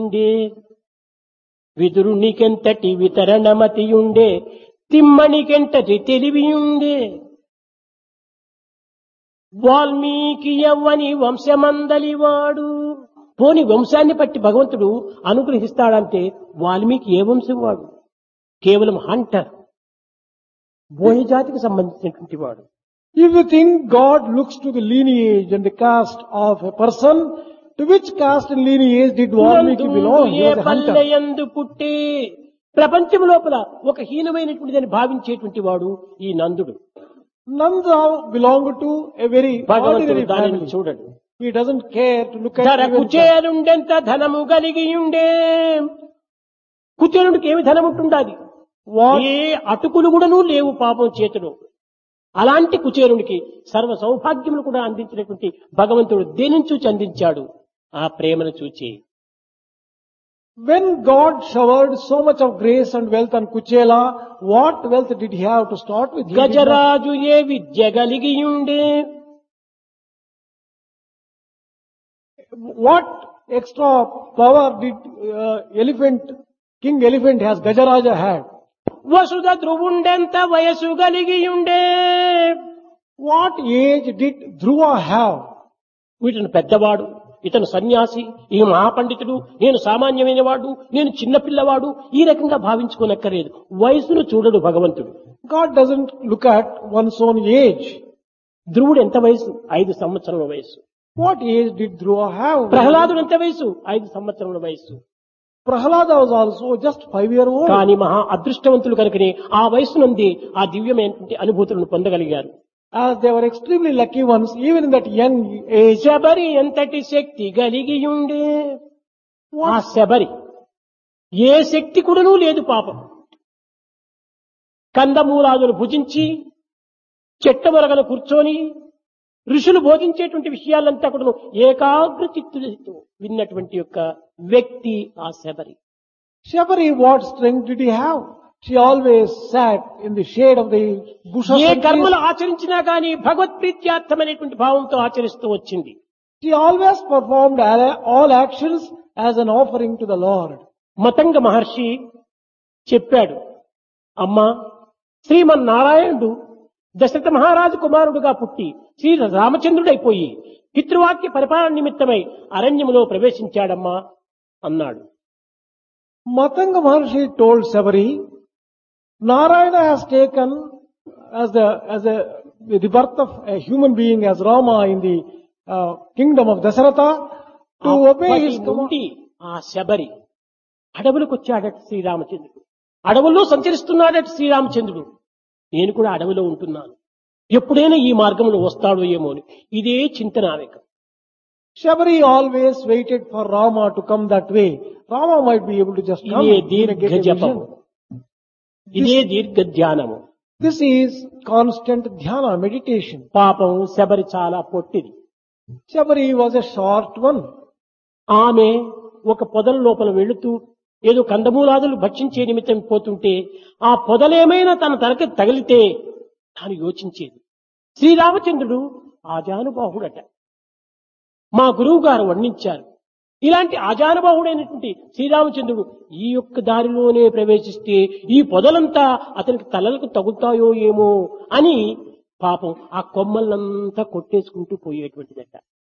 ఉండే విదురునికెంతటి వితరణమతియుండే తిమ్మనికెంతటి తెలివియుండే వాల్మీకి ఎవ్వని వంశమందలివాడు పోని వంశాన్ని బట్టి భగవంతుడు అనుగ్రహిస్తాడంటే వాల్మీకి ఏ వంశం వాడు కేవలం హంటర్ బోయ జాతికి సంబంధించినటువంటి వాడు If you think God looks to the lineage and the caste of a person, to which caste and lineage did Valmiki belong? He A was a hunter. పల్లెయందు పుట్టి ప్రపంచం లోపల ఒక హీనమైనటువంటిదని భావించేటువంటి వాడు ఈ నందుడు Nanda belonged to a very భగవంతుడు ordinary దానిని family. చూడడు He doesn't care to look at ధర even that. కుచేలుండెంత ధనము కలిగి ఉండే కుచేలుడికి ఏమి ధనం ఉంటుండాది What ఏ అటుకులు కూడాను లేవు పాపం చేతిలో అలాంటి కుచేరునికి సర్వ సౌభాగ్యములు కూడా అందించినటువంటి భగవంతుడు దేనిని చూచి అందించాడు ఆ ప్రేమను చూచి When God showered so much of grace and wealth on Kuchela, what wealth did he have to start with? He did not- గజరాజు ఏ విద్య కలిగి ఉండే What extra power did uh, elephant, King Elephant has, Gajaraja had? వసుధ ధ్రువుండెంత వయసు కలిగి ఉండే What age did Dhruva have? వీటిని పెద్దవాడు ఇతను సన్యాసి ఈ మహాపండితుడు నేను సామాన్యమైన వాడు నేను చిన్నపిల్లవాడు ఈ రకంగా భావించుకోనక్కర్లేదు వయసును చూడడు భగవంతుడు God doesn't look at one's own age. ధ్రువుడు ఎంత వయసు ఐదు సంవత్సరముల వయసు What age did Dhruva have? ప్రహ్లాదుడు ఎంత వయసు ఐదు సంవత్సరముల వయసు Prahlada was also just five year old. కానీ మహా అదృష్టవంతులు కనుకనే ఆ వయసు నుండి ఆ దివ్యమైనటువంటి అనుభూతులను పొందగలిగారు As they were extremely lucky ones, even in that young age. Sabari ఎంతటి శక్తి కలిగి ఉండే ఆ శబరి ఏ శక్తి కూడాను లేదు పాపం కందమూలాదులు భుజించి చెట్టమొరగలు కూర్చొని ఋషులు బోధించేటువంటి విషయాలంతా కూడా ఏకాగ్ర చిత్తులతో విన్నటువంటి యొక్క వ్యక్తి ఆ Sabari Shabari, what strength did he have? She always sat in the shade of the bushes A and trees. కర్మలు ఆచరించినా గాని భగవత్ప్రీత్యార్థమైనటువంటి భావంతో ఆచరిస్తూ వచ్చింది She always performed all all actions as an offering to the Lord. Matanga మహర్షి చెప్పాడు అమ్మా శ్రీమన్నారాయణుడు దశరథ మహారాజు కుమారుడుగా పుట్టి శ్రీ రామచంద్రుడైపోయి పితృవాక్య పరిపాలన నిమిత్తమై అరణ్యములో ప్రవేశించాడమ్మా అన్నాడు Matanga Maharshi told Sabari, Narayana has taken as the, as a, the birth of a human being as Rama in the uh, kingdom of Dasaratha to obey his అప్పటి command. నుండి ఆ శబరి అడవులకు వచ్చాడట శ్రీరామచంద్రుడు అడవుల్లో సంచరిస్తున్నాడట శ్రీరామచంద్రుడు నేను కూడా అడవిలో ఉంటున్నాను ఎప్పుడైనా ఈ మార్గంలో వస్తాడో ఏమో అని ఇదే చింతన ఆమెకు Shabari always waited for Rama to come that way. Rama might be able to just come ఇదే and దీర్ఘ get a జపము vision. ఇదే దీర్ఘ ధ్యానము This is constant dhyana, meditation. పాపం శబరి చాలా పొట్టిది Shabari was a short one. ఆమె ఒక పొదల లోపల వెళుతూ ఏదో కందమూలాదులు భక్షించే నిమిత్తం పోతుంటే ఆ పొదలేమైనా తన తనకి తగిలితే తాను యోచించేది శ్రీరామచంద్రుడు ఆజానుబాహుడట మా గురువు గారు వర్ణించారు ఇలాంటి ఆజానుబాహుడైనటువంటి శ్రీరామచంద్రుడు ఈ యొక్క దారిలోనే ప్రవేశిస్తే ఈ పొదలంతా అతనికి తలలకు తగులుతాయో ఏమో అని పాపం ఆ కొమ్మలంతా కొట్టేసుకుంటూ పోయేటువంటిదట